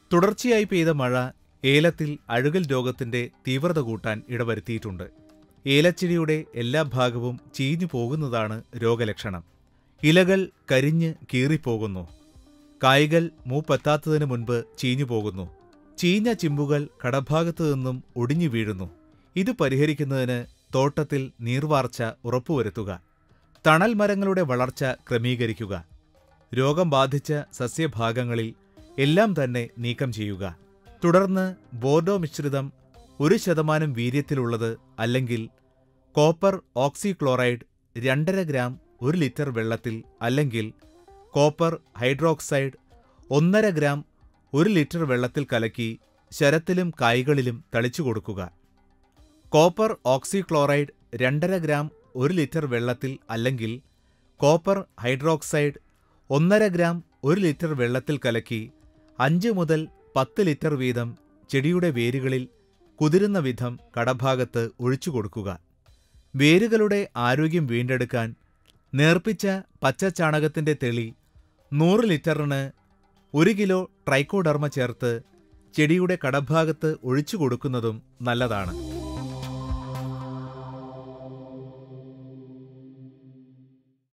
തുടർച്ചയായി പെയ്ത മഴ ഏലത്തിൽ അഴുകൽ രോഗത്തിന്റെ തീവ്രത കൂട്ടാൻ ഇടവരുത്തിയിട്ടുണ്ട് ഏലച്ചെടിയുടെ എല്ലാ ഭാഗവും ചീഞ്ഞു പോകുന്നതാണ് രോഗലക്ഷണം ഇലകൾ കരിഞ്ഞ് കീറിപ്പോകുന്നു കായ്കൾ മൂപ്പെത്താത്തതിനു മുൻപ് ചീഞ്ഞു പോകുന്നു ചീഞ്ഞ ചിമ്പുകൾ കടഭാഗത്തു നിന്നും ഒടിഞ്ഞു വീഴുന്നു ഇത് പരിഹരിക്കുന്നതിന് തോട്ടത്തിൽ നീർവാർച്ച ഉറപ്പുവരുത്തുക തണൽ മരങ്ങളുടെ വളർച്ച ക്രമീകരിക്കുക രോഗം ബാധിച്ച സസ്യഭാഗങ്ങളിൽ എല്ലാം തന്നെ നീക്കം ചെയ്യുക തുടർന്ന് ബോർഡോ മിശ്രിതം ഒരു ശതമാനം വീര്യത്തിലുള്ളത് അല്ലെങ്കിൽ കോപ്പർ ഓക്സിക്ലോറൈഡ് രണ്ടര ഗ്രാം ഒരു ലിറ്റർ വെള്ളത്തിൽ അല്ലെങ്കിൽ കോപ്പർ ഹൈഡ്രോക്സൈഡ് ഒന്നര ഗ്രാം ഒരു ലിറ്റർ വെള്ളത്തിൽ കലക്കി ശരത്തിലും കായ്കളിലും തളിച്ചു കൊടുക്കുക കോപ്പർ ഓക്സിക്ലോറൈഡ് രണ്ടര ഗ്രാം ഒരു ലിറ്റർ വെള്ളത്തിൽ അല്ലെങ്കിൽ കോപ്പർ ഹൈഡ്രോക്സൈഡ് ഒന്നര ഗ്രാം ഒരു ലിറ്റർ വെള്ളത്തിൽ കലക്കി അഞ്ച് മുതൽ പത്ത് ലിറ്റർ വീതം ചെടിയുടെ വേരുകളിൽ കുതിരുന്ന വിധം കടഭാഗത്ത് ഒഴിച്ചു കൊടുക്കുക വേരുകളുടെ ആരോഗ്യം വീണ്ടെടുക്കാൻ നേർപ്പിച്ച പച്ച ചാണകത്തിന്റെ തെളി നൂറ് ലിറ്ററിന് ഒരു കിലോ ട്രൈക്കോഡർമ ചേർത്ത് ചെടിയുടെ കടഭാഗത്ത് ഒഴിച്ചു കൊടുക്കുന്നതും നല്ലതാണ്